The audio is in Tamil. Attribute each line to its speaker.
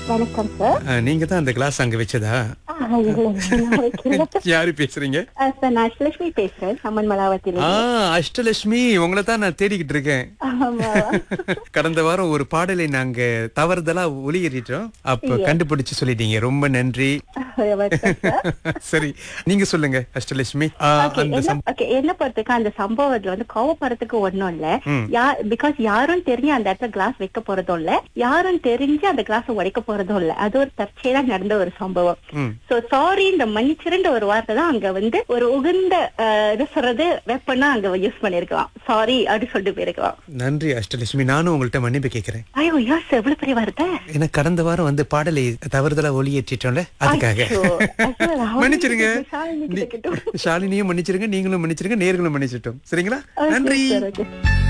Speaker 1: வணக்கம் சார்
Speaker 2: அஹ், நீங்க தான் அந்த கிளாஸ் அங்க வச்சதா
Speaker 1: ஆ, இல்ல, நான் வைக்கல.
Speaker 2: யாரு பேசுறீங்க
Speaker 1: ஆ, சார் நான் அஷ்லட்சுமி பேசுறேன் அம்மன் மலாவத்தில
Speaker 2: ஆ அஷ்டலட்சுமி உங்களை தான் நான் தேடிக்கிட்டு இருக்கேன்
Speaker 1: ஆமா
Speaker 2: கடந்த வாரம் ஒரு பாடலை நாங்க தவறுதலா ஒளியேறிட்டோம் அப்ப கண்டுபிடிச்சு சொல்லிட்டீங்க ரொம்ப நன்றி
Speaker 1: வணக்கம் சார்
Speaker 2: சரி நீங்க சொல்லுங்க அஷ்டலட்சுமி ஆ,
Speaker 1: Okay,
Speaker 2: அந்த
Speaker 1: என்ன
Speaker 2: சம்-
Speaker 1: okay, என்ன பொறுத்துக்கு அந்த சம்பவத்துல வந்து கோவப்படுறதுக்கு ஒண்ணும் இல்ல
Speaker 2: ம்.
Speaker 1: பிகாஸ் யாரும் தெரிஞ்சு அந்த இடத்துல கிளாஸ் வைக்க போறதும் இல்ல யாரும் தெரிஞ்சு அந்த கிளாஸ் உடைக்க போறதும் இல்ல அது ஒரு தற்செயலா நடந்த ஒரு சம்பவம்
Speaker 2: ம்.
Speaker 1: சோ சாரி இந்த மன்னிச்சிருன்ற ஒரு வார்த்தை தான் அங்க வந்து ஒரு உகந்த அஹ், இது சொல்றது வெப்பனா அங்க யூஸ் பண்ணிருக்கலாம் சாரி அப்படின்னு சொல்லிட்டு போயிருக்கலாம்
Speaker 2: நன்றி அஷ்டலட்சுமி நானும் உங்கள்ட்ட மன்னிப்பு கேட்கிறேன்
Speaker 1: ஐயோ யோஸ் எவ்வளவு பெரிய வார்த்தை
Speaker 2: ஏன்னா கடந்த வாரம் வந்து பாடலை தவறுதலா ஒளியேற்றிட்டோம்ல அதுக்காக
Speaker 1: ஐயோ, ஐயோ, ராவணன்
Speaker 2: மன்னிச்சிருங்க
Speaker 1: ஷாலினி கிட்ட
Speaker 2: நீ-
Speaker 1: கேட்கட்டும்.
Speaker 2: ஷாலினியும் மன்னிச்சிருங்க நீங்களும் மன்னிச்சிருங்க நேர்களும் மன்னிச்சிட்டோம் சரிங்களா
Speaker 1: Okay,
Speaker 2: நன்றி
Speaker 1: sir, okay.